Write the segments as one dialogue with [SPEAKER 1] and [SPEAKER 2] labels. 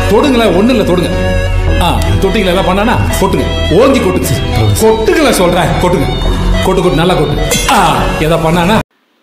[SPEAKER 1] தொடுங்களேன் ஒண்ணு இல்ல தொடுங்க ஆ தொட்டிங்களா எல்லாம் பண்ணானா கொட்டுங்க ஓங்கி கொட்டுங்க கொட்டுங்களேன் சொல்றேன் கொட்டுங்க கொட்டு கொட்டு நல்லா கொட்டு ஆ எதை பண்ணானா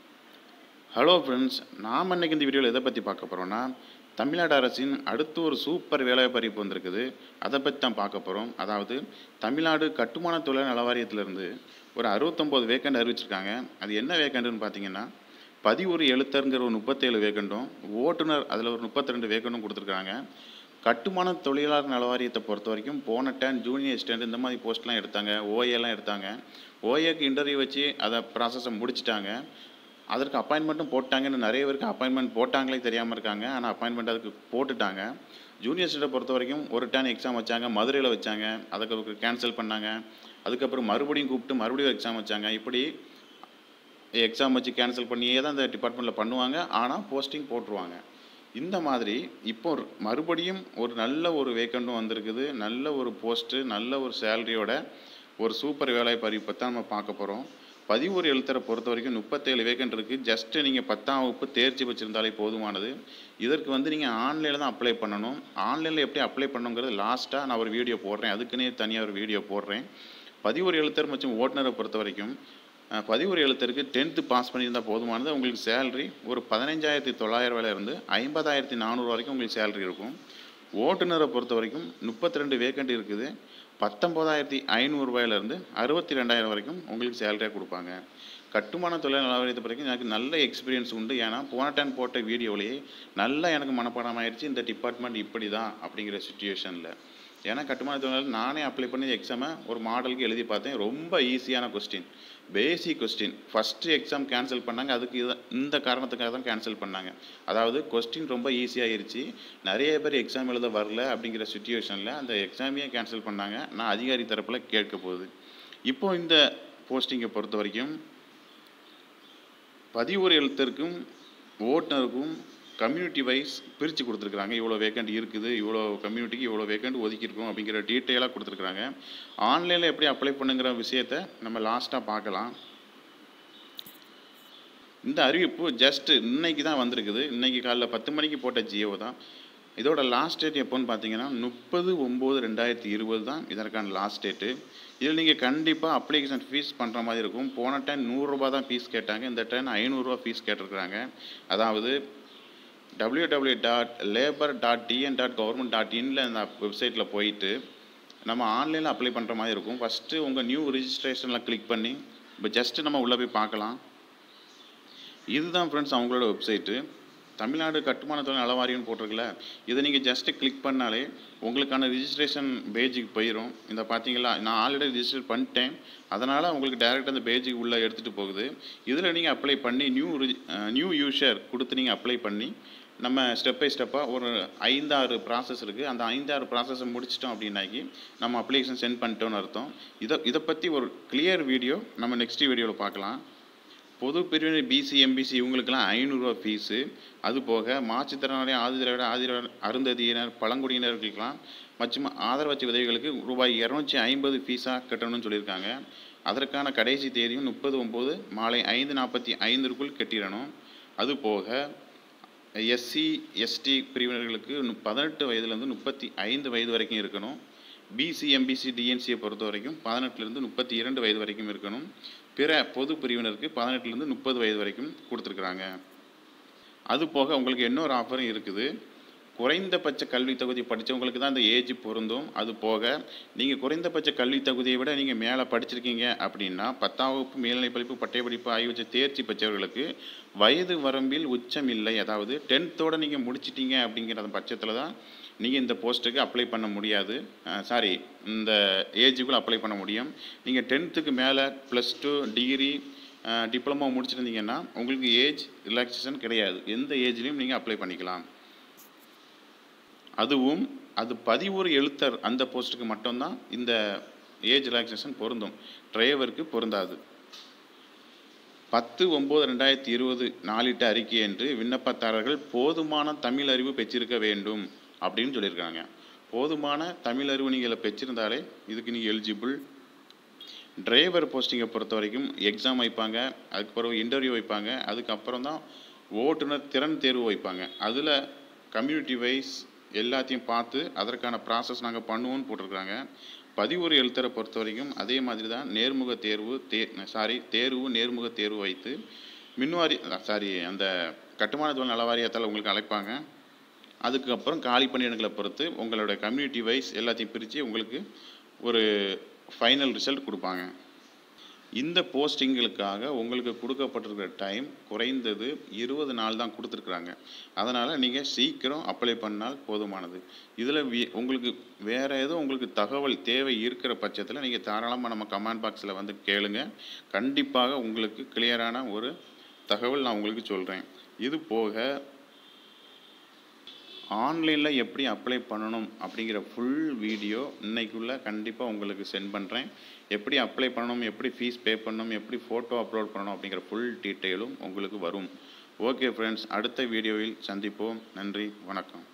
[SPEAKER 2] ஹலோ ஃப்ரெண்ட்ஸ் நாம் இன்னைக்கு இந்த வீடியோவில் எதை பற்றி பார்க்க போகிறோம்னா தமிழ்நாடு அரசின் அடுத்து ஒரு சூப்பர் வேலைவாய்ப்பு அறிவிப்பு வந்திருக்குது அதை பற்றி தான் பார்க்க போகிறோம் அதாவது தமிழ்நாடு கட்டுமான தொழில் நலவாரியத்திலிருந்து ஒரு அறுபத்தொம்போது வேக்கண்ட் அறிவிச்சிருக்காங்க அது என்ன வேக்கண்ட்டுன்னு பார்த்தீங்கன்னா பதிவுறு எழுத்தருங்கிற ஒரு முப்பத்தேழு வேக்கண்டும் ஓட்டுநர் அதில் ஒரு முப்பத்தி ரெண்டு வேக்கண்டும் கொடுத்துருக்காங்க கட்டுமான தொழிலாளர் நலவாரியத்தை பொறுத்த வரைக்கும் போன டைம் ஜூனியர் அசிஸ்டன்ட் இந்த மாதிரி போஸ்ட்லாம் எடுத்தாங்க ஓஏலாம் எடுத்தாங்க ஓஏக்கு இன்டர்வியூ வச்சு அதை ப்ராசஸை முடிச்சிட்டாங்க அதற்கு அப்பாயின்மெண்ட்டும் போட்டாங்கன்னு நிறைய பேருக்கு அப்பாயின்மெண்ட் போட்டாங்களே தெரியாமல் இருக்காங்க ஆனால் அப்பாயின்மெண்ட் அதுக்கு போட்டுட்டாங்க ஜூனியர் ஸ்டூடெண்ட் பொறுத்த வரைக்கும் ஒரு டைம் எக்ஸாம் வச்சாங்க மதுரையில் வச்சாங்க அதுக்கு கேன்சல் பண்ணாங்க அதுக்கப்புறம் மறுபடியும் கூப்பிட்டு மறுபடியும் எக்ஸாம் வச்சாங்க இப்படி எக்ஸாம் வச்சு கேன்சல் பண்ணியே தான் இந்த டிபார்ட்மெண்ட்டில் பண்ணுவாங்க ஆனால் போஸ்டிங் போட்டுருவாங்க இந்த மாதிரி இப்போ ஒரு- மறுபடியும் ஒரு நல்ல ஒரு வேக்கண்டும் வந்திருக்குது நல்ல ஒரு போஸ்ட்டு நல்ல ஒரு சேலரியோட ஒரு சூப்பர் வேலைவாய்ப்பு அறிவிப்பை தான் நம்ம பார்க்க போகிறோம் பதிவுறு எழுத்தரை பொறுத்த வரைக்கும் முப்பத்தேழு வேக்கண்ட் இருக்குது ஜஸ்ட்டு நீங்கள் பத்தாம் வகுப்பு தேர்ச்சி வச்சுருந்தாலே போதுமானது இதற்கு வந்து நீங்கள் ஆன்லைனில் தான் அப்ளை பண்ணணும் ஆன்லைனில் எப்படி அப்ளை பண்ணணுங்கிறது லாஸ்ட்டாக நான் ஒரு வீடியோ போடுறேன் அதுக்குன்னே தனியாக ஒரு வீடியோ போடுறேன் பதிவுறு எழுத்தர் மற்றும் ஓட்டுநரை பொறுத்த வரைக்கும் அஹ், பதிவுறு எழுத்தருக்கு டென்த்து பாஸ் பண்ணியிருந்தால் போதுமானது உங்களுக்கு சேலரி ஒரு பதினஞ்சாயிரத்தி தொள்ளாயிரம் இருந்து ஐம்பதாயிரத்தி நானூறு வரைக்கும் உங்களுக்கு சேலரி இருக்கும் ஓட்டுநரை பொறுத்த வரைக்கும் முப்பத்தி ரெண்டு வேக்கண்ட் இருக்குது பத்தொம்போதாயிரத்தி ஐநூறுரூவாயிலேருந்து அறுபத்தி ரெண்டாயிரம் வரைக்கும் உங்களுக்கு சேலரியாக கொடுப்பாங்க கட்டுமான தொழில் நலவாரியத்தை வரைக்கும் எனக்கு நல்ல எக்ஸ்பீரியன்ஸ் உண்டு ஏன்னா போன டைம் போட்ட வீடியோவிலேயே நல்லா எனக்கு மனப்பாடம் ஆயிடுச்சு இந்த டிபார்ட்மெண்ட் இப்படி தான் அப்படிங்கிற சுச்சுவேஷனில் ஏன்னா கட்டுமான தொழிலாளர் நானே அப்ளை பண்ணி எக்ஸாமை ஒரு மாடலுக்கு எழுதி பார்த்தேன் ரொம்ப ஈஸியான question basic question first exam cancel பண்ணாங்க அதுக்கு இத இந்த காரணத்துக்காக தான் கேன்சல் பண்ணாங்க அதாவது கொஸ்டின் ரொம்ப ஈஸியாகிருச்சு நிறைய பேர் எக்ஸாம் எழுத வரல அப்படிங்கிற சுச்சுவேஷனில் அந்த எக்ஸாமையே கேன்சல் பண்ணாங்க நான் அதிகாரி தரப்பில் கேட்க போகுது இப்போ இந்த போஸ்டிங்கை பொறுத்த வரைக்கும் பதிவுறு எழுத்தருக்கும் ஓட்டுநருக்கும் கம்யூனிட்டி வைஸ் பிரித்து கொடுத்துருக்குறாங்க இவ்வளோ வேக்கண்ட் இருக்குது இவ்வளோ கம்யூனிட்டிக்கு இவ்வளோ வேக்கண்ட் ஒதுக்கியிருக்கோம் அப்படிங்கிற டீட்டெயிலாக கொடுத்துருக்குறாங்க ஆன்லைனில் எப்படி அப்ளை பண்ணுங்கிற விஷயத்த நம்ம லாஸ்ட்டாக பார்க்கலாம் இந்த அறிவிப்பு ஜஸ்ட் இன்னைக்கு தான் வந்திருக்குது இன்னைக்கு காலைல பத்து மணிக்கு போட்ட ஜியோ தான் இதோட லாஸ்ட் டேட் எப்போன்னு பார்த்தீங்கன்னா முப்பது ஒம்பது ரெண்டாயிரத்தி இருபது தான் இதற்கான லாஸ்ட் டேட்டு இதில் நீங்கள் கண்டிப்பாக அப்ளிகேஷன் ஃபீஸ் பண்ணுற மாதிரி இருக்கும் போன டைம் நூறுரூபா தான் ஃபீஸ் கேட்டாங்க இந்த டைம் ஐநூறுரூவா ஃபீஸ் கேட்டிருக்கிறாங்க அதாவது W W dot labour dot TN dot government dot இன்ல அந்த வெப்சைட்டில் போயிட்டு நம்ம ஆன்லைனில் அப்ளை பண்ணுற மாதிரி இருக்கும் ஃபஸ்ட்டு உங்கள் நியூ ரிஜிஸ்ட்ரேஷனில் கிளிக் பண்ணி இப்போ ஜஸ்ட்டு நம்ம உள்ளே போய் பார்க்கலாம் இதுதான் ஃப்ரெண்ட்ஸ் அவங்களோட வெப்சைட்டு தமிழ்நாடு கட்டுமான தொழில் நலவாரியம்னு போட்டிருக்குல்ல இதை நீங்கள் ஜஸ்ட்டு கிளிக் பண்ணாலே உங்களுக்கான ரிஜிஸ்ட்ரேஷன் பேஜுக்கு போயிடும் இந்த பார்த்தீங்களா நான் ஆல்ரெடி ரிஜிஸ்டர் பண்ணிட்டேன் அதனால் உங்களுக்கு டேரெக்டாக அந்த பேஜுக்கு உள்ளே எடுத்துகிட்டு போகுது இதில் நீங்கள் அப்ளை பண்ணி நியூ நியூ யூஷர் கொடுத்து நீங்கள் அப்ளை பண்ணி நம்ம ஸ்டெப் பை ஸ்டெப்பாக ஒரு ஐந்தாறு ப்ராசஸ் இருக்குது அந்த ஐந்தாறு ப்ராசஸை முடிச்சிட்டோம் அப்படின்னாக்கி நம்ம அப்ளிகேஷன் சென்ட் பண்ணிட்டோம்னு அர்த்தம் இதை இதை பற்றி ஒரு கிளியர் வீடியோ நம்ம நெக்ஸ்ட் வீடியோவில் பார்க்கலாம் பொது பிரிவினர் பிசி எம்பிசி இவங்களுக்கெல்லாம் ஐநூறுரூவா ஃபீஸு அது போக மாற்றுத்திறனாளி ஆதிதிராவிட ஆதிர அருந்ததியினர் பழங்குடியினர்களுக்கெல்லாம் மற்றும் ஆதரவற்ற உதவிகளுக்கு ரூபாய் இரநூத்தி ஐம்பது ஃபீஸாக கட்டணும்னு சொல்லியிருக்காங்க அதற்கான கடைசி தேதியும் முப்பது ஒம்பது மாலை ஐந்து நாற்பத்தி ஐந்திற்குள் கட்டிடணும் அது போக எஸ்சி எஸ்டி பிரிவினர்களுக்கு நு- பதினெட்டு வயதுலேருந்து முப்பத்தி ஐந்து வயது வரைக்கும் இருக்கணும் பிசி எம்பிசி டிஎன்சியை பொறுத்த வரைக்கும் பதினெட்டுலேருந்து முப்பத்தி இரண்டு வயது வரைக்கும் இருக்கணும் பிற பொது பிரிவினருக்கு பதினெட்டுலேருந்து முப்பது வயது வரைக்கும் கொடுத்துருக்குறாங்க அது போக உங்களுக்கு இன்னொரு ஆஃபரும் இருக்குது குறைந்தபட்ச கல்வி தகுதி படித்தவங்களுக்கு தான் இந்த ஏஜ் பொருந்தும் அது போக நீங்கள் குறைந்தபட்ச கல்வி தகுதியை விட நீங்கள் மேலே படிச்சிருக்கீங்க அப்படின்னா பத்தாம் வகுப்பு மேல்நிலை படிப்பு பட்டயப்படிப்பு ஆகியவற்றை தேர்ச்சி பெற்றவர்களுக்கு வயது வரம்பில் உச்சம் இல்லை அதாவது டென்த்தோடு நீங்கள் முடிச்சிட்டீங்க அப்படிங்கிற பட்சத்தில் தான் நீங்கள் இந்த போஸ்ட்டுக்கு அப்ளை பண்ண முடியாது சாரி இந்த ஏஜுக்குள்ள அப்ளை பண்ண முடியும் நீங்கள் டென்த்துக்கு மேலே ப்ளஸ் டூ டிகிரி டிப்ளமோ முடிச்சிருந்தீங்கன்னா உங்களுக்கு ஏஜ் ரிலாக்ஸேஷன் கிடையாது எந்த ஏஜ்லேயும் நீங்கள் அப்ளை பண்ணிக்கலாம் அதுவும் அது பதிவுறு எழுத்தர் அந்த போஸ்ட்டுக்கு மட்டும்தான் இந்த ஏஜ் ரிலாக்ஸேஷன் பொருந்தும் டிரைவருக்கு பொருந்தாது பத்து ஒம்பது ரெண்டாயிரத்தி இருபது நாளிட்ட அறிக்கை என்று விண்ணப்பதாரர்கள் போதுமான தமிழ் அறிவு பெற்றிருக்க வேண்டும் அப்படின்னு சொல்லியிருக்காங்க போதுமான தமிழ் அறிவு நீங்கள் பெற்றிருந்தாலே இதுக்கு நீங்கள் எலிஜிபிள் டிரைவர் போஸ்டிங்கை பொறுத்த வரைக்கும் எக்ஸாம் வைப்பாங்க அதுக்கு பிறகு இன்டர்வியூ வைப்பாங்க அதுக்கப்புறம் தான் ஓட்டுநர் திறன் தேர்வு வைப்பாங்க அதில் கம்யூனிட்டி வைஸ் எல்லாத்தையும் பார்த்து அதற்கான ப்ராசஸ் நாங்கள் பண்ணுவோம்னு போட்டிருக்காங்க பதிவுறு எழுத்தரை பொறுத்த வரைக்கும் அதே மாதிரி தான் நேர்முக தேர்வு தே சாரி தேர்வு நேர்முக தேர்வு வைத்து மின்வாரி சாரி அந்த கட்டுமான தொழில் நல வாரியத்தால் உங்களுக்கு அழைப்பாங்க அதுக்கப்புறம் காலி பணியிடங்களை பொறுத்து உங்களோட கம்யூனிட்டி வைஸ் எல்லாத்தையும் பிரித்து உங்களுக்கு ஒரு ஃபைனல் ரிசல்ட் கொடுப்பாங்க இந்த போஸ்டிங்களுக்காக உங்களுக்கு கொடுக்கப்பட்டிருக்கிற டைம் குறைந்தது இருபது நாள் தான் கொடுத்துருக்குறாங்க அதனால் நீங்கள் சீக்கிரம் அப்ளை பண்ணால் போதுமானது இதில் வி உங்களுக்கு வேறு எதுவும் உங்களுக்கு தகவல் தேவை இருக்கிற பட்சத்தில் நீங்கள் தாராளமாக நம்ம கமெண்ட் பாக்ஸில் வந்து கேளுங்க கண்டிப்பாக உங்களுக்கு கிளியரான ஒரு தகவல் நான் உங்களுக்கு சொல்கிறேன் இது போக ஆன்லைனில் எப்படி அப்ளை பண்ணணும் அப்படிங்கிற ஃபுல் வீடியோ இன்னைக்குள்ள கண்டிப்பாக உங்களுக்கு சென்ட் பண்ணுறேன் எப்படி அப்ளை பண்ணணும் எப்படி ஃபீஸ் பே பண்ணணும் எப்படி ஃபோட்டோ அப்லோட் பண்ணணும் அப்படிங்கிற ஃபுல் டீட்டெயிலும் உங்களுக்கு வரும் ஓகே ஃப்ரெண்ட்ஸ் அடுத்த வீடியோவில் சந்திப்போம் நன்றி வணக்கம்